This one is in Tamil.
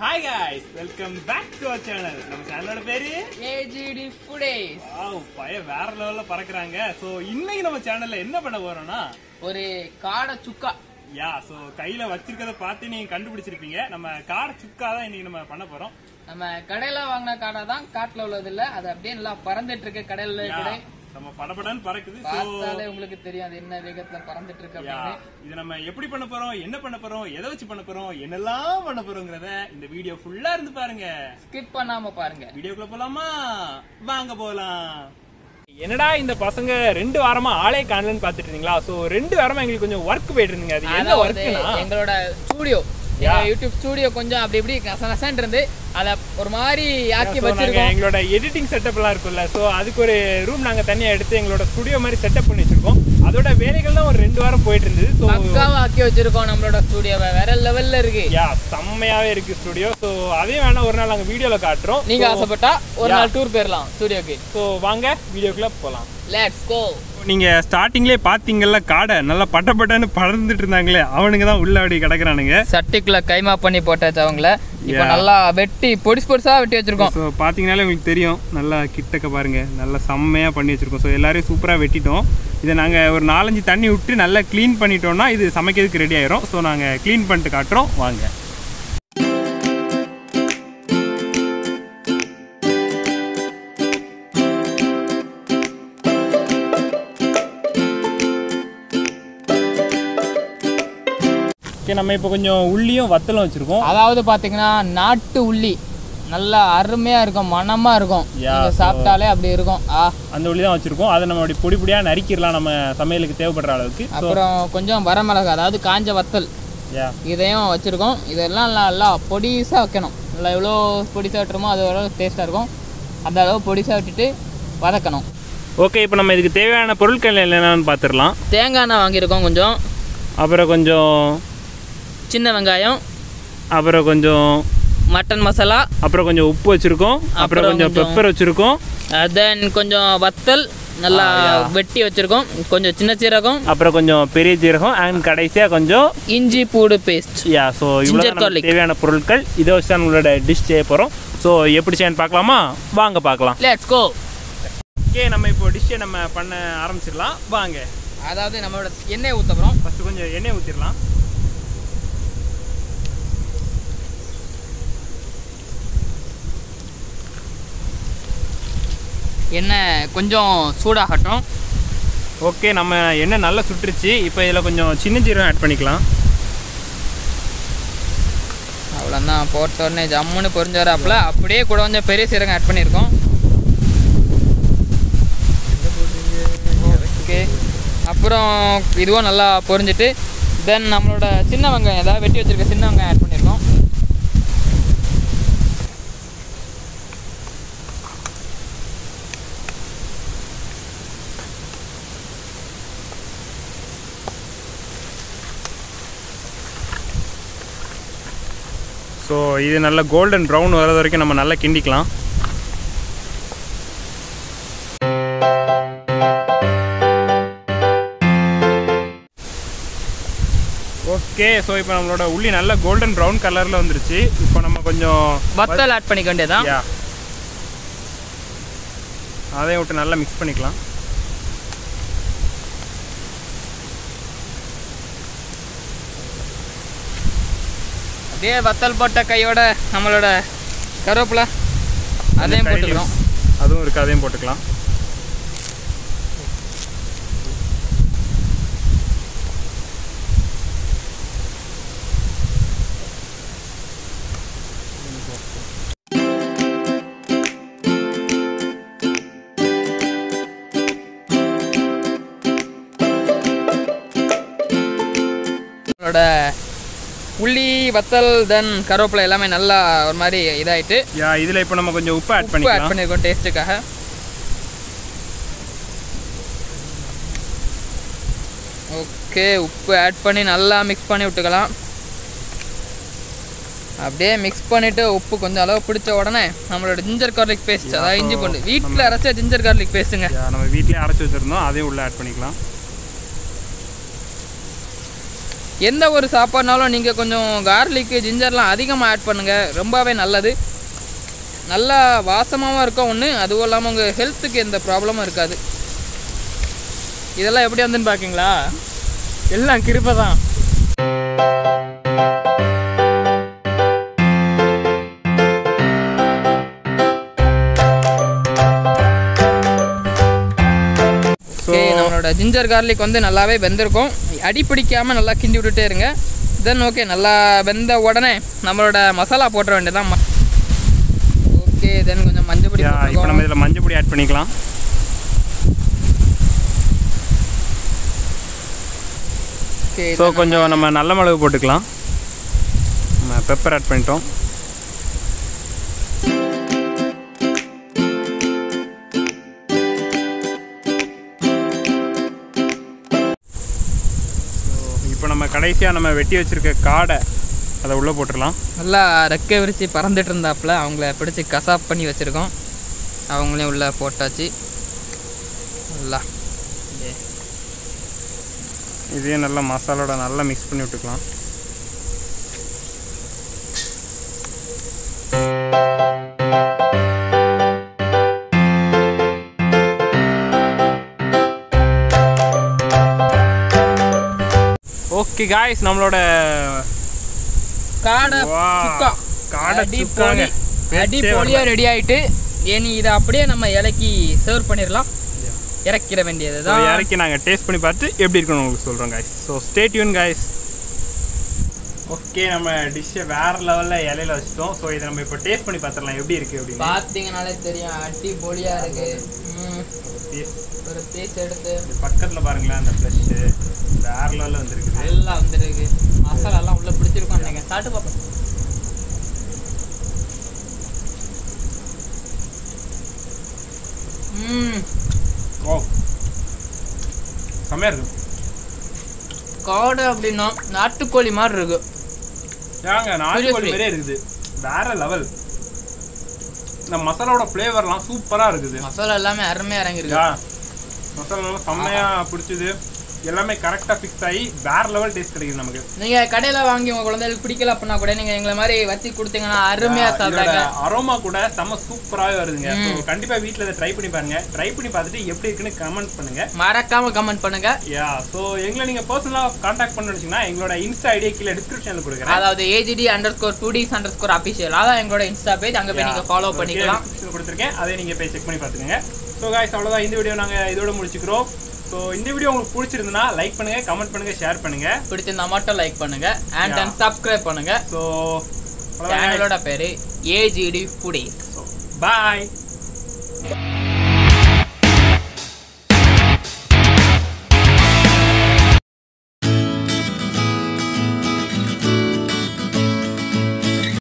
Hi guys welcome back to our channel நம்ம சேனலோட பேரு ஏஜிடி ஃபுடேஸ் வாவ் பய வேற லெவல்ல பறக்குறாங்க சோ இன்னைக்கு நம்ம சேனல்ல என்ன பண்ண போறோம்னா ஒரு காடை சுக்கா யா சோ கையில வச்சிருக்கத பார்த்து நீங்க கண்டுபிடிச்சிருப்பீங்க நம்ம காடை சுக்கா தான் இன்னைக்கு நம்ம பண்ண போறோம் நம்ம கடையில வாங்கின காடை தான் காட்டுல உள்ளது இல்ல அது அப்படியே நல்லா பறந்துட்டு இருக்கு கடையில யா, கடை நம்ம படபடன்னு பறக்குது சோ பார்த்தாலே உங்களுக்கு தெரியும் அது என்ன வேகத்துல பறந்துட்டு இருக்கு யா அப்படின்னு இது நம்ம எப்படி பண்ண போறோம் என்ன பண்ண போறோம் எதை வச்சு பண்ண போறோம் என்னெல்லாம் பண்ண போறோங்கிறத இந்த வீடியோ ஃபுல்லா இருந்து பாருங்க ஸ்கிப் பண்ணாம பாருங்க வீடியோக்குள்ள போலாமா வாங்க போலாம் என்னடா இந்த பசங்க ரெண்டு வாரமா ஆளே காணலன்னு பாத்துட்டு இருந்தீங்களா சோ ரெண்டு வாரமா எங்களுக்கு கொஞ்சம் ஒர்க் போயிட்டு இருந்தீங்க அது என்ன அதாவது ஒர்க்னா எங்களோட ஸ்டூடியோ யூடியூப் ஸ்டூடியோ கொஞ்சம் அப்படி இப்படி நச நசன்னு இருந்து அத ஒரு மாதிரி ஆக்கி வச்சிருக்கோம் எங்களோட எடிட்டிங் செட்டப் எல்லாம் இருக்கும்ல சோ அதுக்கு ஒரு ரூம் நாங்க தனியா எடுத்து எங்களோட ஸ்டுடியோ மாதிரி செட்டப் பண்ணி வச்சிருக்கோம் அதோட வேலைகள் தான் ஒரு ரெண்டு வாரம் போயிட்டு இருந்தது சோ பக்காவா ஆக்கி வச்சிருக்கோம் நம்மளோட ஸ்டூடியோவை வேற லெவல்ல இருக்கு யா செம்மையாவே இருக்கு ஸ்டுடியோ சோ அதையும் வேணா ஒரு நாள் நாங்க வீடியோல காட்டுறோம் நீங்க ஆசைப்பட்டா ஒரு நாள் டூர் போயிடலாம் ஸ்டூடியோக்கு சோ வாங்க வீடியோக்குள்ள போலாம் லெட்ஸ் கோ நீங்க ஸ்டார்டிங்லேயே பாத்தீங்கல்ல காடை நல்லா பட்ட பட்டன்னு பறந்துட்டு இருந்தாங்களே அவனுங்க தான் உள்ள அப்படி கிடக்குறானுங்க சட்டிக்குள்ள கைமா பண்ணி போட்டாச்சு அவங்கள இப்போ நல்லா வெட்டி பொடிசு பொடிசா வெட்டி வச்சிருக்கோம் ஸோ பார்த்தீங்கனாலே உங்களுக்கு தெரியும் நல்லா கிட்டக்க பாருங்க நல்லா செம்மையாக பண்ணி வச்சிருக்கோம் ஸோ எல்லாரையும் சூப்பராக வெட்டிட்டோம் இதை நாங்கள் ஒரு நாலஞ்சு தண்ணி விட்டு நல்லா க்ளீன் பண்ணிட்டோம்னா இது சமைக்கிறதுக்கு ரெடி ஆயிரும் ஸோ நாங்கள் க்ளீன் பண்ணிட்டு காட்டுறோம் வாங்க ஓகே நம்ம இப்போ கொஞ்சம் உள்ளியும் வத்தலும் வச்சுருக்கோம் அதாவது பாத்தீங்கன்னா நாட்டு உள்ளி நல்லா அருமையா இருக்கும் மணமா இருக்கும் Yeah, நீங்க சாப்பிட்டாலே அப்படி இருக்கும் ஆ அந்த உள்ளி தான் வச்சுருக்கோம் அதை நம்ம அப்படி பொடி பொடியாக நறுக்கிடலாம் நம்ம சமையலுக்கு தேவைப்படுற அளவுக்கு ஸோ அப்புறம் கொஞ்சம் வரமிளகு அதாவது காஞ்ச வத்தல் யா இதையும் வச்சிருக்கோம் இதெல்லாம் நல்லா நல்லா பொடிசா வைக்கணும் நல்லா எவ்வளோ பொடிசா வெட்டுறோமோ அது எவ்வளோ டேஸ்ட்டாக இருக்கும் அந்த அளவு பொடிசா விட்டுட்டு வதக்கணும் ஓகே இப்போ நம்ம இதுக்கு தேவையான பொருட்கள் என்னென்னு பார்த்துடலாம் தேங்காய் எண்ணெய் வாங்கியிருக்கோம் கொஞ்சம் அப்புறம் கொஞ்சம் சின்ன வெங்காயம் அப்புறம் கொஞ்சம் மட்டன் மசாலா அப்புறம் கொஞ்சம் உப்பு வச்சுருக்கோம் அப்புறம் அப்புறம் கொஞ்சம் கொஞ்சம் பெப்பர் வச்சுருக்கோம் தென் கொஞ்சம் வத்தல் நல்லா வெட்டி வச்சிருக்கோம் கொஞ்சம் சின்ன சீரகம் அப்புறம் கொஞ்சம் பெரிய ஜீரகம் அண்ட் கடைசியாக கொஞ்சம் இஞ்சி பூடு பேஸ்ட் யா ஸோ Ginger இவ்வளோ garlic. தேவையான பொருட்கள் இதை வச்சு தான் உங்களோட டிஷ் செய்ய போகிறோம் ஸோ எப்படி செய்யன்னு பார்க்கலாமா வாங்க பார்க்கலாம் லெட்ஸ் கோ ஓகே நம்ம இப்போ டிஷ்ஷை நம்ம பண்ண ஆரம்பிச்சிடலாம் வாங்க அதாவது நம்மளோட எண்ணெய் ஊற்ற போகிறோம் ஃபஸ்ட்டு கொஞ்சம் எண்ணெய் ஊற்றிடலாம் எண்ணெய் கொஞ்சம் சூடாகட்டும் ஓகே நம்ம எண்ணெய் நல்லா சுட்டுருச்சு இப்போ இதில் கொஞ்சம் சின்ன ஜீரகம் ஆட் பண்ணிக்கலாம் அவ்வளோதான் போட்ட உடனே ஜம்முன்னு பொரிஞ்சு வராப்புல அப்படியே கூட கொஞ்சம் பெரிய சீரகம் ஆட் பண்ணியிருக்கோம் ஓகே அப்புறம் இதுவும் நல்லா பொரிஞ்சிட்டு தென் நம்மளோட சின்ன வெங்காயம் ஏதாவது வெட்டி வச்சிருக்க சின்ன வெங்காயம் ஆட் பண்ணியிருக்கோம் ஸோ இது நல்ல கோல்டன் ப்ரௌன் வர்றது வரைக்கும் நம்ம நல்லா கிண்டிக்கலாம் ஓகே ஸோ இப்போ நம்மளோட உள்ளி நல்ல கோல்டன் ப்ரௌன் கலரில் வந்துருச்சு இப்போ நம்ம கொஞ்சம் வத்தல் ஆட் பண்ணிக்க வேண்டியதான் யா அதையும் விட்டு நல்லா மிக்ஸ் பண்ணிக்கலாம் அப்படியே வத்தல் போட்ட கையோட நம்மளோட கருவேப்பிலை அதையும் Curry போட்டுக்கிறோம் leaves. அதுவும் இருக்குது அதையும் போட்டுக்கலாம் நம்மளோட உள்ளி வத்தல் தென் கருவேப்பிலை எல்லாமே நல்லா ஒரு மாதிரி இதாயிட்டு யா இதில் இப்போ நம்ம கொஞ்சம் உப்பு ஆட் உப்பு ஆட் பண்ணிக்கலாம் பண்ணியிருக்கோம் டேஸ்ட்டுக்காக ஓகே உப்பு ஆட் பண்ணி நல்லா மிக்ஸ் பண்ணி விட்டுக்கலாம் அப்படியே மிக்ஸ் பண்ணிட்டு உப்பு கொஞ்சம் அளவு பிடிச்ச உடனே நம்மளோட ஜிஞ்சர் கார்லிக் பேஸ்ட் அதாவது இஞ்சி பூண்டு வீட்டில் அரைச்ச ஜிஞ்சர் கார்லிக் பேஸ்ட்டுங்க யா, நம்ம வீட்லயே அரைச்சி வச்சிருந்தோம் அதையும் உள்ள ஆட் பண்ணிக்கலாம் எந்த ஒரு சாப்பாடுனாலும் நீங்கள் கொஞ்சம் கார்லிக்கு ஜிஞ்சர்லாம் அதிகமாக ஆட் பண்ணுங்கள் ரொம்பவே நல்லது நல்லா வாசமாகவும் இருக்கும் ஒன்று அதுவும் இல்லாமல் உங்கள் ஹெல்த்துக்கு எந்த ப்ராப்ளமும் இருக்காது இதெல்லாம் எப்படி வந்துன்னு பார்க்கீங்களா எல்லாம் கிருப்பை தான் ஓகே நம்மளோட ஜிஞ்சர் கார்லிக் வந்து நல்லாவே வெந்திருக்கும் அடி பிடிக்காம நல்லா கிண்டி விட்டுட்டே இருங்க தென் ஓகே நல்லா வெந்த உடனே நம்மளோட மசாலா போட்டுற வேண்டியதான் ஓகே தென் கொஞ்சம் மஞ்சள் பொடி இப்போ போட்டுருக்கோம். நம்ம இதில் மஞ்சள் பொடி ஆட் பண்ணிக்கலாம் ஓகே ஸோ கொஞ்சம் நம்ம நல்ல மிளகு போட்டுக்கலாம் நம்ம பெப்பர் ஆட் பண்ணிட்டோம் இப்போ நம்ம கடைசியாக நம்ம வெட்டி வச்சிருக்க காடை அதை உள்ளே போட்டுடலாம் நல்லா ரெக்கை விரித்து பறந்துட்டு இருந்தாப்புல அவங்கள பிடிச்சி கசாப் பண்ணி வச்சுருக்கோம் அவங்களையும் உள்ளே போட்டாச்சு நல்லா அப்படியே. இதையும் நல்லா மசாலோட நல்லா மிக்ஸ் பண்ணி விட்டுக்கலாம் ஓகே காய்ஸ் நம்மளோட காடை வா, சுக்கா காடை அடி சுக்காங்க. போலி அடி பேச்சே போலியா ரெடி ஆயிட்டு ஏனி இதை அப்படியே நம்ம இலக்கி சர்வ் பண்ணிடலாம் இறக்கிற வேண்டியது So, தான் இறக்கி நாங்கள் டேஸ்ட் பண்ணி பார்த்து எப்படி இருக்குன்னு உங்களுக்கு சொல்கிறோம் guys so stay tuned guys okay நம்ம டிஷ்ஷை வேற லெவலில் இலையில வச்சிட்டோம் ஸோ இதை நம்ம இப்போ டேஸ்ட் பண்ணி பார்த்துடலாம் எப்படி இருக்குது அப்படின்னு பார்த்தீங்கனாலே தெரியும் அடி போலியா இருக்கு ம், Taste. ஒரு பீஸ் எடுத்து இது பக்கத்தில் பாருங்களேன் அந்த ஃப்ளஷ்ஷு வேற லெவலில் வந்துருக்குது நல்லா வந்துருக்கு மசாலா எல்லாம் உள்ள பிடிச்சிருக்கோம் நீங்கள் சாப்பிட்டு பார்ப்போம் ம் ஓ செம்மையாக இருக்கு காடை அப்படின்னா நாட்டுக்கோழி மாதிரி இருக்கு ஏங்க நாட்டுக்கோழி Seriously. மாதிரியே இருக்குது வேற லெவல் இந்த மசாலாவோட ஃப்ளேவர்லாம் சூப்பராக இருக்குது மசாலா எல்லாமே அருமையாக இறங்கிருக்கு யா மசாலாலாம் செம்மையாக பிடிச்சது எல்லாமே கரெக்டாக ஃபிக்ஸ் ஆகி வேற லெவல் டேஸ்ட் கிடைக்குது நமக்கு நீங்க கடையில வாங்கி உங்க குழந்தைகளுக்கு பிடிக்கல அப்படின்னா கூட நீங்க எங்களை மாதிரி வச்சு கொடுத்தீங்கன்னா அருமையா சாப்பிட்டாங்க அரோமா கூட செம்ம சூப்பராகவே வருதுங்க ஸோ கண்டிப்பாக வீட்டில் இதை ட்ரை பண்ணி பாருங்க ட்ரை பண்ணி பார்த்துட்டு எப்படி இருக்குன்னு கமெண்ட் பண்ணுங்க மறக்காம கமெண்ட் பண்ணுங்க யா ஸோ எங்களை நீங்கள் பர்சனலாக காண்டாக்ட் பண்ண வச்சிங்கன்னா எங்களோட இன்ஸ்டா ஐடியா கீழே டிஸ்கிரிப்ஷனில் கொடுக்குறேன் அதாவது A G T underscore two dis underscore official அதான் எங்களோட இன்ஸ்டா பேஜ் அங்க போய் நீங்க ஃபாலோ பண்ணிக்கலாம் டிஸ்கிரிப்ஷன் கொடுத்துருக்கேன் அதை நீங்கள் போய் செக் பண்ணி பார்த்துக்கோங்க ஸோ காய்ஸ் அவ்வளோதான் இந்த வீடியோ நாங்கள் இதோட முடிச்சுக்கிறோம் ஸோ இந்த வீடியோ உங்களுக்கு பிடிச்சிருந்துன்னா லைக் பண்ணுங்க கமெண்ட் பண்ணுங்க ஷேர் பண்ணுங்க பிடிச்சிருந்தா மட்டும் லைக் பண்ணுங்க அண்ட் Yeah. அண்ட் சப்ஸ்கிரைப் பண்ணுங்க ஸோ சேனலோட பேரு ஏஜிடி ஃபுடி ஸோ பாய்